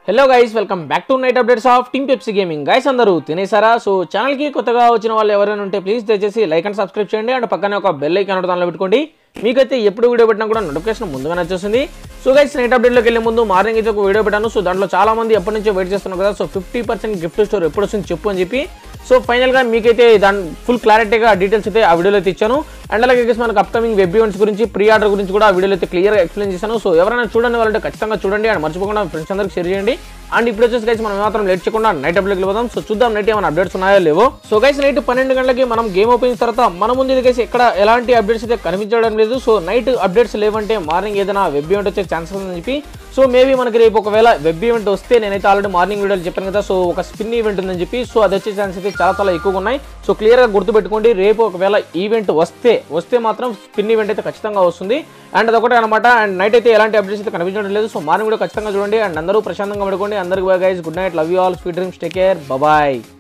hello guys welcome back to night updates of team Pepsi gaming guys అందరూ తినేసారా so ఛానల్కి కొత్తగా వచ్చిన వాళ్ళు ఎవరైనా ఉంటే ప్లీజ్ దయచేసి లైక్ అండ్ సబ్స్క్రైబ్ చేయండి అండ్ పక్కనే ఒక బెల్ ఐకాన్ దానిలో పెట్టుకోండి మీకైతే ఎప్పుడు వీడియో పెట్టినా కూడా నోటిఫికేషన్ ముందుగానే వచ్చేస్తుంది సో గైస్ నైట్ అప్డేట్లోకి వెళ్ళే ముందు మార్నింగ్ అయితే ఒక వీడియో పెట్టాను సో దాంట్లో చాలా మంది ఎప్పటి నుంచో వెయిట్ చేస్తున్నారు కదా so fifty percent gift store ఎప్పుడు వస్తుంది చెప్పు అని చెప్పి సో ఫైనల్గా మీకైతే దాని ఫుల్ క్లారిటీగా డీటెయిల్స్ అయితే ఆ వీడియోలో అయితే ఇచ్చాను అండ్ అలాగే guys మనకు అప్కమింగ్ వెబ్ ఈవెంట్స్ గురించి ప్రీ ఆర్డర్ గురించి కూడా ఆ వీడియోలో అయితే క్లియర్గా ఎక్స్ప్లెయిన్ చేశాను సో ఎవరైనా చూడండి వాళ్ళంటే ఖచ్చితంగా చూడండి అండ్ మర్చిపోకుండా ఫ్రెండ్స్ అందరికి షేర్ చేయండి అండ్ ఇప్పుడు వచ్చేసి గైస్ మనం మాత్రం లేట్ చేయకుండా నైట్ అప్డేట్కి వెళ్ళిపోదాం సో చూద్దాం నైట్ ఏమైనా అప్డేట్స్ ఉన్నాయో లేవో సో గైస్ నైట్ పన్నెండు గంటలకి మనం గేమ్ ఓపెన్ తర్వాత మన ముందు గైస్ ఎక్కడ ఎలాంటి అప్డేట్స్ అయితే కనిపించడం లేదు సో నైట్ అప్డేట్స్ లేవంటే మార్నింగ్ ఏదైనా వెబ్ ఈవెంట్ వచ్చే ఛాన్సెస్ ఉందని చెప్పి సో మేబీ మనకి రేపు ఒకవేళ వెబ్ ఈవెంట్ వస్తే నేనైతే ఆల్రెడీ మార్నింగ్ వీడియోలో చెప్పాను కదా సో ఒక స్పిన్ ఈవెంట్ ఉందని చెప్పి సో అది వచ్చే ఛాన్స్ అయితే చాలా చాలా ఎక్కువగా ఉన్నాయి సో క్లియర్గా గుర్తుపెట్టుకోండి రేపు ఒకవేళ ఈవెంట్ వస్తే వస్తే మాత్రం స్పిన్ ఈవెంట్ అయితే ఖచ్చితంగా వస్తుంది అండ్ అదొకటే అనమాట అండ్ నైట్ అయితే ఎలాంటి అప్డేట్స్ అయితే కనిపించడం లేదు సో మార్నింగ్ కూడా ఖచ్చితంగా చూడండి అండ్ అందరూ ప్రశాంతంగా పడుకోండి అందరికి bye guys good night love you all sweet dreams take care bye